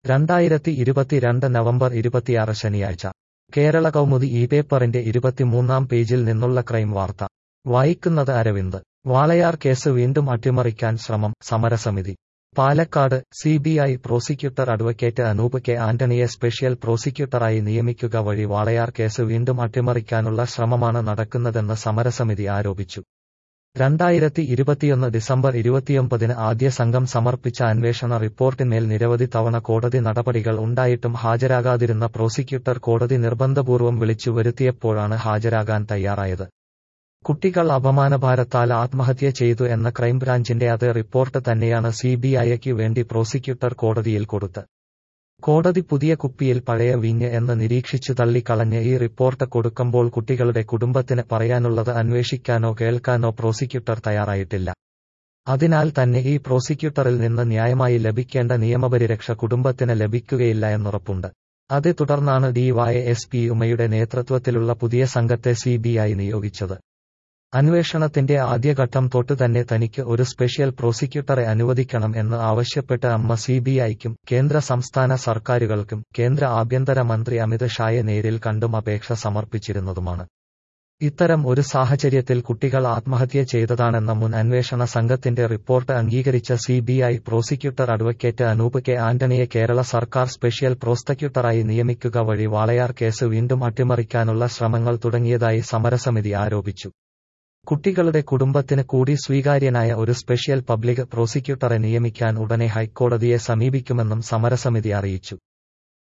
രണ്ടായിരത്തി ഇരുപത്തിരണ്ട് നവംബർ ഇരുപത്തിയാറ് ശനിയാഴ്ച കേരള കൗമുദി ഈ പേപ്പറിന്റെ ഇരുപത്തിമൂന്നാം പേജിൽ നിന്നുള്ള ക്രൈം വാർത്ത വായിക്കുന്നത് അരവിന്ദ് വാളയാർ കേസ് വീണ്ടും അട്ടിമറിക്കാൻ ശ്രമം സമരസമിതി Palakkad C B I prosecutor advocate Anoop K ആന്റണിയെ സ്പെഷ്യൽ പ്രോസിക്യൂട്ടറായി നിയമിക്കുക വഴി വാളയാർ കേസ് വീണ്ടും അട്ടിമറിക്കാനുള്ള ശ്രമമാണ് നടക്കുന്നതെന്ന് സമരസമിതി ആരോപിച്ചു രണ്ടായിരത്തി ഇരുപത്തിയൊന്ന് ഡിസംബർ ഇരുപത്തിയൊമ്പതിന് ആദ്യ സംഘം സമർപ്പിച്ച അന്വേഷണ റിപ്പോർട്ടിന്മേൽ നിരവധി തവണ കോടതി നടപടികൾ ഉണ്ടായിട്ടും ഹാജരാകാതിരുന്ന പ്രോസിക്യൂട്ടർ കോടതി നിർബന്ധപൂർവ്വം വിളിച്ചു വരുത്തിയപ്പോഴാണ് ഹാജരാകാൻ തയ്യാറായത് കുട്ടികൾ അപമാനഭാരത്താൽ ആത്മഹത്യ ചെയ്തു എന്ന ക്രൈംബ്രാഞ്ചിന്റെ അതേ റിപ്പോർട്ട് തന്നെയാണ് സി ബി ഐക്ക് വേണ്ടി പ്രോസിക്യൂട്ടർ കോടതിയിൽ കൊടുത്ത് കോടതി പുതിയ കുപ്പിയിൽ പഴയ വീഞ്ഞ് എന്ന് നിരീക്ഷിച്ചു തള്ളിക്കളഞ്ഞ് ഈ റിപ്പോർട്ട് കൊടുക്കുമ്പോൾ കുട്ടികളുടെ കുടുംബത്തിന് പറയാനുള്ളത് അന്വേഷിക്കാനോ കേൾക്കാനോ പ്രോസിക്യൂട്ടർ തയ്യാറായിട്ടില്ല അതിനാൽ തന്നെ ഈ പ്രോസിക്യൂട്ടറിൽ നിന്ന് ന്യായമായി ലഭിക്കേണ്ട നിയമപരിരക്ഷ കുടുംബത്തിന് ലഭിക്കുകയില്ല എന്നുറപ്പുണ്ട് അതേ തുടർന്നാണ് ഡിവൈഎസ് പി ഉമയുടെ നേതൃത്വത്തിലുള്ള പുതിയ സംഘത്തെ സി ബി ഐ നിയോഗിച്ചത് അന്വേഷണത്തിന്റെ ആദ്യഘട്ടം തൊട്ട് തന്നെ തനിക്ക് ഒരു സ്പെഷ്യൽ പ്രോസിക്യൂട്ടറെ അനുവദിക്കണം എന്ന് ആവശ്യപ്പെട്ട് അമ്മ സി ബി ഐക്കും കേന്ദ്ര സംസ്ഥാന സർക്കാരുകൾക്കും കേന്ദ്ര ആഭ്യന്തര മന്ത്രി അമിത് ഷായെ നേരിൽ കണ്ടും അപേക്ഷ സമർപ്പിച്ചിരുന്നതുമാണ് ഇത്തരം ഒരു സാഹചര്യത്തിൽ കുട്ടികൾ ആത്മഹത്യ ചെയ്തതാണെന്ന മുൻ അന്വേഷണ സംഘത്തിന്റെ റിപ്പോർട്ട് അംഗീകരിച്ച C B I prosecutor advocate Anoop K ആന്റണിയെ കേരള സർക്കാർ സ്പെഷ്യൽ പ്രോസിക്യൂട്ടറായി നിയമിക്കുക വഴി വാളയാർ കേസ് വീണ്ടും അട്ടിമറിക്കാനുള്ള ശ്രമങ്ങൾ തുടങ്ങിയതായി സമരസമിതി ആരോപിച്ചു കുട്ടികളുടെ കുടുംബത്തിന് കൂടി സ്വീകാര്യനായ ഒരു സ്പെഷ്യൽ പബ്ലിക് പ്രോസിക്യൂട്ടറെ നിയമിക്കാൻ ഉടനെ ഹൈക്കോടതിയെ സമീപിക്കുമെന്നും സമരസമിതി അറിയിച്ചു